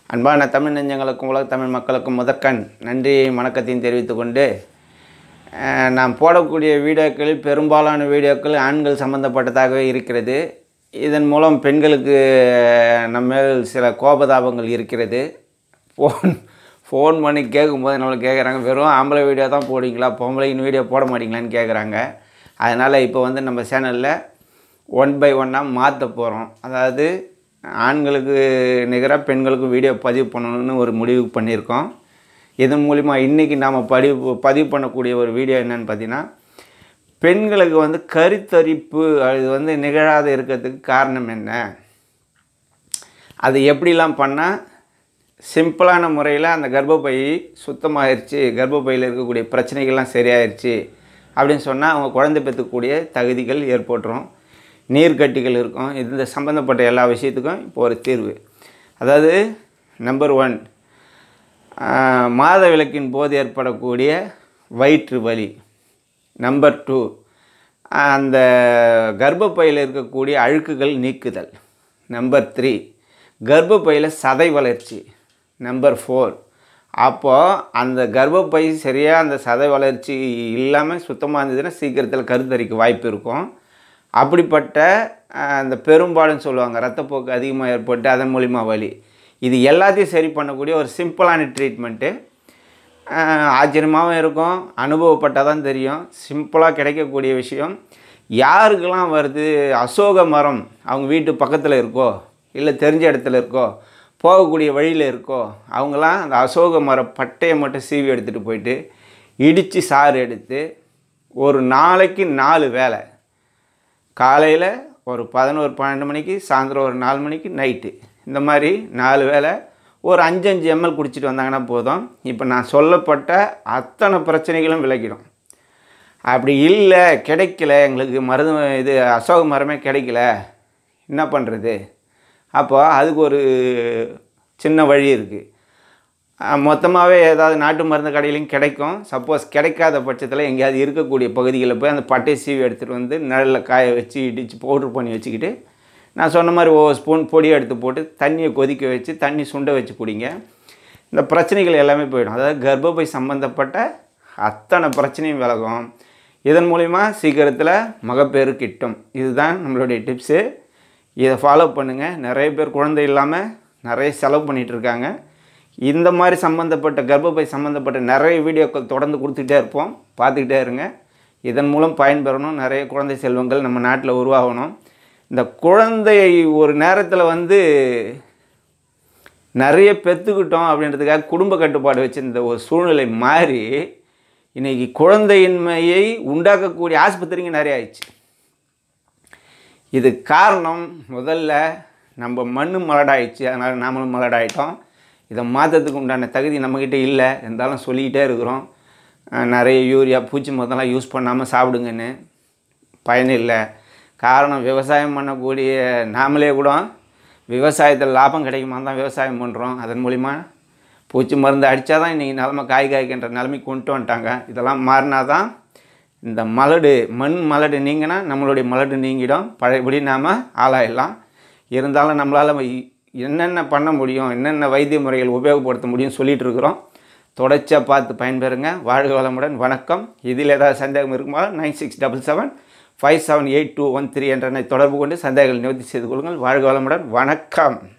அன்பான தமிழ் நெஞ்சங்களுக்கும் உலக தமிழ் மக்களுக்கும் முதற்கண் நன்றி வணக்கத்தையும் தெரிவித்துக் கொண்டு அஹ், நாம் போடக்கூடிய வீடியோக்களில் பெரும்பாலான வீடியோக்கள் ஆண்கள் சம்பந்தப்பட்டதாகவே இருக்கிறது இதன் மூலம் பெண்களுக்கு நம்ம மேல் சில கோபதாபங்கள் இருக்கிறது ஃபோன் ஃபோன் பண்ணி கேட்கும்போது நம்மளுக்கு கேட்குறாங்க வெறும் ஆம்பளை வீடியோ தான் போடுவீங்களா பொம்பளையின் வீடியோ போட மாட்டீங்களான்னு கேட்குறாங்க அதனால் இப்போ வந்து நம்ம சேனலில் ஒன் பை ஒன்னாக மாற்ற போகிறோம் அதாவது ஆண்களுக்கு நிகராக பெண்களுக்கு வீடியோ பதிவு பண்ணணும்னு ஒரு முடிவு பண்ணியிருக்கோம் இதன் மூலிமா இன்றைக்கி நாம் பதிவு பதிவு பண்ணக்கூடிய ஒரு வீடியோ என்னன்னு பார்த்தீங்கன்னா பெண்களுக்கு வந்து கருத்தரிப்பு அது வந்து நிகழாத இருக்கிறதுக்கு காரணம் என்ன அது எப்படிலாம் பண்ணால் சிம்பிளான முறையில் அந்த கர்ப்பப்பை சுத்தமாகிருச்சு கர்ப்பப்பையில் இருக்கக்கூடிய பிரச்சனைகள்லாம் சரியாயிருச்சு அப்படின்னு சொன்னால் அவங்க குழந்தை பெற்றுக்கூடிய தகுதிகள் ஏற்பட்டுரும் நீர்க்கட்டிகள் இருக்கும் இந்த சம்மந்தப்பட்ட எல்லா விஷயத்துக்கும் இப்போ ஒரு தீர்வு அதாவது நம்பர் ஒன் மாத விளக்கின் போது ஏற்படக்கூடிய வயிற்று வலி நம்பர் டூ அந்த கர்ப்பப்பையில் இருக்கக்கூடிய அழுக்குகள் நீக்குதல் நம்பர் த்ரீ கர்ப்பப்பையில் சதை வளர்ச்சி நம்பர் ஃபோர் அப்போது அந்த கர்ப்பப்பை சரியாக அந்த சதை வளர்ச்சி இல்லாமல் சுத்தமாக இருந்ததுன்னா சீக்கிரத்தில் கருத்தரிக்க வாய்ப்பு இருக்கும் அப்படிப்பட்ட அஹ், அந்த பெரும்பாலும் சொல்லுவாங்க ரத்தப்போக்கு அதிகமாக ஏற்பட்டு அதன் மூலிமா வலி இது எல்லாத்தையும் சரி பண்ணக்கூடிய ஒரு சிம்பிளான ட்ரீட்மெண்ட்டு ஆச்சரியமாகவும் இருக்கும் அனுபவப்பட்டால் தான் தெரியும் சிம்பிளாக கிடைக்கக்கூடிய விஷயம் யாருக்கெல்லாம் வருது அசோக மரம் அவங்க வீட்டு பக்கத்தில் இருக்கோ இல்லை தெரிஞ்ச இடத்துல இருக்கோ போகக்கூடிய வழியில் இருக்கோ அவங்களாம் அந்த அசோக மர பட்டையை மட்டும் சீவி எடுத்துகிட்டு போயிட்டு இடித்து சாறு எடுத்து ஒரு நாளைக்கு நாலு வேலை காலையில் ஒரு பதினோரு பன்னெண்டு மணிக்கு சாயந்தரம் ஒரு நாலு மணிக்கு நைட்டு இந்த மாதிரி நாலு வேளை ஒரு அஞ்சு அஞ்சு எம்எல் குடிச்சிட்டு வந்தாங்கன்னா போதும் இப்போ நான் சொல்லப்பட்ட அத்தனை பிரச்சனைகளும் விளக்கிடும் அப்படி இல்லை கிடைக்கல எங்களுக்கு மருந்து இது அசோக மரமே கிடைக்கல என்ன பண்ணுறது அப்போ அதுக்கு ஒரு சின்ன வழி இருக்குது மொத்தமாகவே ஏதாவது நாட்டு மருந்து கடையிலையும் கிடைக்கும் சப்போஸ் கிடைக்காத பட்சத்தில் எங்கேயாவது இருக்கக்கூடிய பகுதிகளில் போய் அந்த பட்டை சீவி எடுத்துகிட்டு வந்து நிழலில் காய வச்சு இடித்து பவுட்ரு பண்ணி வச்சுக்கிட்டு நான் சொன்ன மாதிரி ஒவ்வொரு ஸ்பூன் பொடி எடுத்து போட்டு தண்ணியை கொதிக்க வச்சு தண்ணி சுண்ட வச்சு குடிங்க இந்த பிரச்சனைகள் எல்லாமே போயிடும் அதாவது கர்ப்பப்பை சம்மந்தப்பட்ட அத்தனை பிரச்சனையும் விலகும் இதன் மூலிமா சீக்கிரத்தில் மகப்பேறு கிட்டும் இதுதான் நம்மளுடைய டிப்ஸு இதை ஃபாலோ பண்ணுங்கள் நிறைய பேர் குழந்தை இல்லாமல் நிறைய செலவு பண்ணிகிட்டு இருக்காங்க இந்த மாதிரி சம்மந்தப்பட்ட கர்ப்பப்பை சம்மந்தப்பட்ட நிறைய வீடியோக்கள் தொடர்ந்து கொடுத்துக்கிட்டே இருப்போம் பார்த்துக்கிட்டே இருங்க இதன் மூலம் பயன்பெறணும் நிறைய குழந்தை செல்வங்கள் நம்ம நாட்டில் உருவாகணும் இந்த குழந்தையை ஒரு நேரத்தில் வந்து நிறைய பெற்றுக்கிட்டோம் அப்படின்றதுக்காக குடும்ப கட்டுப்பாடு வச்சிருந்த ஒரு சூழ்நிலை மாறி இன்றைக்கி குழந்தையின்மையை உண்டாக்கக்கூடிய ஆஸ்பத்திரிங்க நிறைய ஆயிடுச்சு இது காரணம் முதல்ல நம்ம மண்ணு மலடாயிடுச்சு அதனால் நாமளும் மலடாயிட்டோம் இதை மாற்றத்துக்கு உண்டான தகுதி நம்மக்கிட்ட இல்லை இருந்தாலும் சொல்லிக்கிட்டே இருக்கிறோம் அஹ் நிறைய யூரியா பூச்சி மருந்தெல்லாம் யூஸ் பண்ணாமல் சாப்பிடுங்கன்னு பயன் இல்லை காரணம் விவசாயம் பண்ணக்கூடிய நாமளே கூட விவசாயத்தில் லாபம் கிடைக்குமா தான் விவசாயம் பண்ணுறோம் அதன் மூலிமா பூச்சி மருந்து அடித்தா தான் இன்றைக்கி நிலமை காய் காய்க்கின்ற நிலைமைக்கு கொண்டு வந்துட்டாங்க இதெல்லாம் மாறினா தான் இந்த மலடு மண் மலடு நீங்கினா நம்மளுடைய மலடு நீங்கிடும் பழையபடி நாம் ஆளாயிடலாம் இருந்தாலும் நம்மளால் என்னென்ன பண்ண முடியும் என்னென்ன வைத்திய முறைகள் உபயோகப்படுத்த முடியும் சொல்லிகிட்டு இருக்கிறோம் தொடர்ச்சியாக பார்த்து பயன்பெறுங்க வாழ்க வளமுடன் வணக்கம் இதில் ஏதாவது சந்தேகம் இருக்குமா nine six double seven five seven eight two one three என்ற எண்ணை தொடர்பு கொண்டு சந்தேகங்கள் நிவர்த்தி செய்து கொள்ளுங்கள் வாழ்க வளமுடன் வணக்கம்